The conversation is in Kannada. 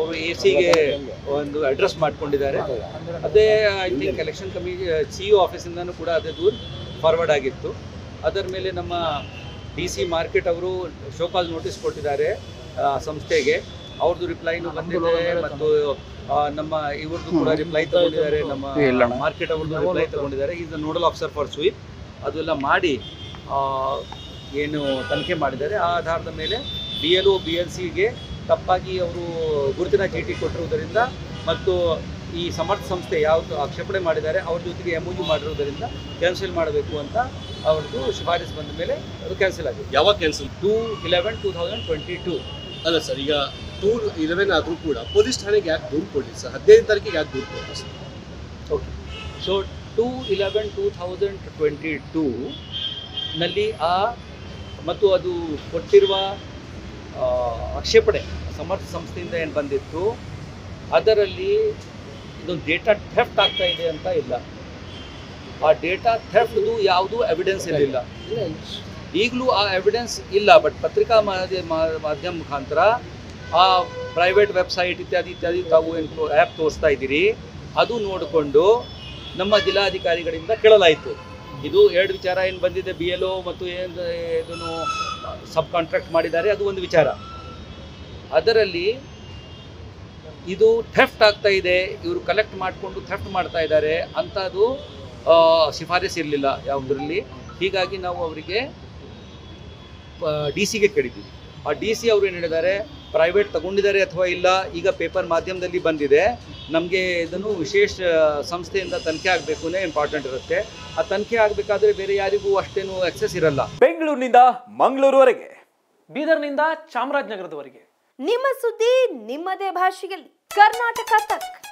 ಅವರು ಎ ಸಿಗೆ ಒಂದು ಅಡ್ರೆಸ್ ಮಾಡ್ಕೊಂಡಿದ್ದಾರೆ ಅದೇ ಐ ಥಿಂಕ್ ಎಲೆಕ್ಷನ್ ಕಮಿ ಸಿ ಯು ಆಫೀಸಿಂದನೂ ಕೂಡ ಅದೇ ದೂರ ಫಾರ್ವರ್ಡ್ ಆಗಿತ್ತು ಅದರ ಮೇಲೆ ನಮ್ಮ ಡಿ ಸಿ ಮಾರ್ಕೆಟ್ ಅವರು ಶೋಕಾಲ್ ನೋಟಿಸ್ ಕೊಟ್ಟಿದ್ದಾರೆ ಆ, ಸಂಸ್ಥೆಗೆ ಅವ್ರದ್ದು ರಿಪ್ಲೈನು ಬಂದಿದೆ ಮತ್ತು ಆ, ನಮ್ಮ ಇವ್ರದ್ದು ಕೂಡ ರಿಪ್ಲೈ ತಗೊಂಡಿದ್ದಾರೆ ನಮ್ಮ ಮಾರ್ಕೆಟ್ ಅವ್ರದ್ದು ರಿಪ್ಲೈ ತಗೊಂಡಿದ್ದಾರೆ is the nodal officer for sweep ಅದೆಲ್ಲ ಮಾಡಿ ಆ, ಏನು ತನಿಖೆ ಮಾಡಿದ್ದಾರೆ ಆ ಆಧಾರದ ಮೇಲೆ B L O B L ಸಿಗೆ ತಪ್ಪಾಗಿ ಅವರು ಗುರುತಿನ ಚೀಟಿ ಕೊಟ್ಟಿರುವುದರಿಂದ ಮತ್ತು ಈ ಸಮರ್ಥ ಸಂಸ್ಥೆ ಯಾವುದು ಆಕ್ಷೇಪಣೆ ಮಾಡಿದ್ದಾರೆ ಅವ್ರ ಜೊತೆಗೆ ಎಮ್ ಯು ಮಾಡಿರುವುದರಿಂದ ಕ್ಯಾನ್ಸಲ್ ಮಾಡಬೇಕು ಅಂತ ಅವ್ರದ್ದು ಶಿಫಾರಸು ಬಂದ ಮೇಲೆ ಅದು ಕ್ಯಾನ್ಸಲ್ ಆಗಿದೆ ಯಾವಾಗ cancel two eleven two thousand twenty two ಅಲ್ಲ ಸರ್ ಈಗ ಟೂ ಇಲೆವೆನ್ ಆದರೂ ಕೂಡ ಪೊಲೀಸ್ ಠಾಣೆಗೆ ಯಾಕೆ ದೂರು ಕೊಡಲಿ ಸರ್ ಹದಿನೈದು ತಾರೀಕಿಗೆ ಯಾಕೆ ದೂರು ಕೊಡಲಿ sir okay so two eleven two thousand twenty two ನಲ್ಲಿ ಆ ಮತ್ತು ಅದು ಕೊಟ್ಟಿರುವ ಆ, ಆಕ್ಷೇಪಣೆ ಸಮರ್ಥ ಸಂಸ್ಥೆಯಿಂದ ಏನು ಬಂದಿತ್ತು ಅದರಲ್ಲಿ ಇದು ಡೇಟಾ ಥೆಫ್ಟ್ ಆಗ್ತಾ ಇದೆ ಅಂತ ಇಲ್ಲ ಆ ಡೇಟಾ ಥೆಫ್ಟ್ದು ಯಾವುದೂ ಎವಿಡೆನ್ಸ್ ಇರಲಿಲ್ಲ ಈಗಲೂ ಆ ಎವಿಡೆನ್ಸ್ ಇಲ್ಲ ಬಟ್ ಪತ್ರಿಕಾ ಮಾಧ್ಯ- ಮಾ- ಮಾಧ್ಯಮ ಮುಖಾಂತರ ಆ ಪ್ರೈವೇಟ್ ವೆಬ್ಸೈಟ್ ಇತ್ಯಾದಿ ಇತ್ಯಾದಿ ತಾವು ಏನು ಆ್ಯಪ್ ತೋರಿಸ್ತಾ ಇದ್ದೀರಿ ಅದು ನೋಡಿಕೊಂಡು ನಮ್ಮ ಜಿಲ್ಲಾಧಿಕಾರಿಗಳಿಂದ ಕೇಳಲಾಯಿತು ಇದು ಎರಡು ವಿಚಾರ ಏನು ಬಂದಿದೆ ಬಿ ಎಲ್ ಒ ಮತ್ತು ಏನು ಇದನ್ನು ಸಬ್ ಕಾಂಟ್ರಾಕ್ಟ್ ಮಾಡಿದ್ದಾರೆ ಅದು ಒಂದು ವಿಚಾರ ಅದರಲ್ಲಿ ಇದು ಥೆಫ್ಟ್ ಆಗ್ತಾ ಇದೆ ಇವರು ಕಲೆಕ್ಟ್ ಮಾಡಿಕೊಂಡು ಥೆಫ್ಟ್ ಮಾಡ್ತಾ ಇದ್ದಾರೆ ಅಂಥದ್ದು ಶಿಫಾರಸ್ ಇರಲಿಲ್ಲ ಯಾವುದರಲ್ಲಿ ಹೀಗಾಗಿ ನಾವು ಅವರಿಗೆ ಡಿ ಸಿಗೆ ಕೇಳಿದ್ದೀವಿ ಆ ಡಿ ಸಿ ಅವರು ಏನು ಹೇಳಿದ್ದಾರೆ ಪ್ರೈವೇಟ್ ತಗೊಂಡಿದ್ದಾರೆ ಅಥವಾ ಇಲ್ಲ ಈಗ ಪೇಪರ್ ಮಾಧ್ಯಮದಲ್ಲಿ ಬಂದಿದೆ ನಮಗೆ ಇದನ್ನು ವಿಶೇಷ ಸಂಸ್ಥೆಯಿಂದ ತನಿಖೆ ಆಗಬೇಕೇ ಇಂಪಾರ್ಟೆಂಟ್ ಇರುತ್ತೆ ಆ ತನಿಖೆ ಆಗಬೇಕಾದ್ರೆ ಬೇರೆ ಯಾರಿಗೂ ಅಷ್ಟೇನು ಎಕ್ಸೆಸ್ ಇರಲ್ಲ ಬೆಂಗಳೂರಿನಿಂದ ಮಂಗಳೂರುವರೆಗೆ ಬೀದರ್ನಿಂದ ಚಾಮರಾಜನಗರದವರೆಗೆ ನಿಮ್ಮ ಸುದ್ದಿ ನಿಮ್ಮದೇ ಭಾಷೆಯಲ್ಲಿ ಕರ್ನಾಟಕ ತಕ್